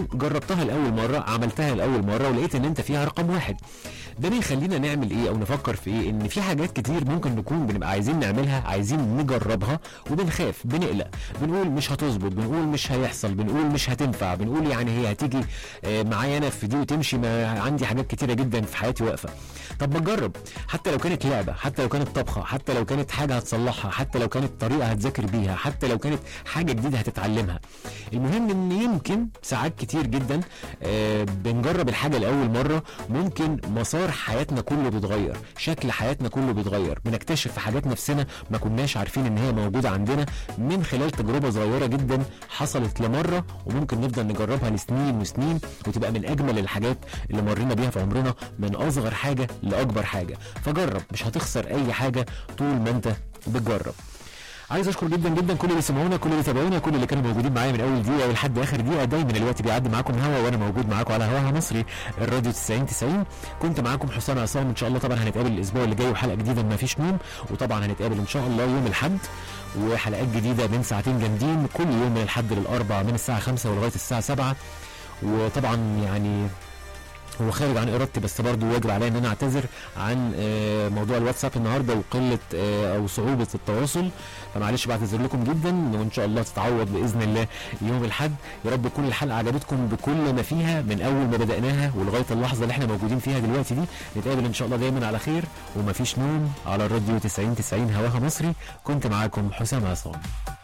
جربتها لاول مره عملتها لاول مره ولقيت ان انت فيها رقم واحد ده بيخلينا نعمل ايه او نفكر في ايه ان في حاجات كتير ممكن نكون بنبقى عايزين نعملها عايزين نجربها وبنخاف بنقلق بنقول مش هتظبط بنقول مش هيحصل بنقول مش هتنفع بنقول يعني هي هتيجي آه، معايا انا في دي وتمشي ما عندي حاجات كتيره جدا في حياتي واقفه طب ما تجرب حتى لو كانت لعبه حتى لو كانت طبخه حتى لو كانت حاجه هتصلحها حتى لو كانت طريقه هتذاكر بيها حتى لو كانت حاجه جديده هتتعلمها المهم ان يمكن ساعات كتير جدا آه، بنجرب الحاجه لاول مره ممكن مسار حياتنا كله بيتغير شكل حياتنا كله بيتغير بنكتشف في حاجات نفسنا ما كناش عارفين ان هي موجوده عندنا من خلال تجربه صغيره جدا حصلت لمره وممكن نفضل نجربها لسنين وسنين وتبقى من اجمل الحاجات اللي مرينا بيها في عمرنا من اصغر حاجه لاكبر حاجه فجرب مش هتخسر اي حاجه طول ما انت بتجرب عايز اشكر جدا جدا كل اللي سمعونا كل اللي تابعونا كل اللي كانوا موجودين معايا من اول دقيقه لحد اخر دقيقه دايما الوقت بيعدي معاكم هوا وانا موجود معاكم على هواها مصري الراديو 90 90 كنت معاكم حسام عصام ان شاء الله طبعا هنتقابل الاسبوع اللي جاي وحلقه جديده ما فيش نوم وطبعا هنتقابل ان شاء الله يوم الاحد وحلقات جديده من ساعتين جامدين كل يوم من الحد للاربع من الساعه 5 ولغايه الساعه 7 وطبعا يعني هو خارج عن ارادتي بس برضه واجب عليا ان انا اعتذر عن آه، موضوع الواتساب النهارده وقله آه، او صعوبه التواصل فمعلش بعتذر لكم جدا وان شاء الله تتعوض باذن الله يوم الاحد يا رب تكون الحلقه عجبتكم بكل ما فيها من اول ما بداناها ولغايه اللحظه اللي احنا موجودين فيها دلوقتي دي نتقابل ان شاء الله دايما على خير ومفيش نوم على الراديو 90 90 هواها مصري كنت معاكم حسام عصام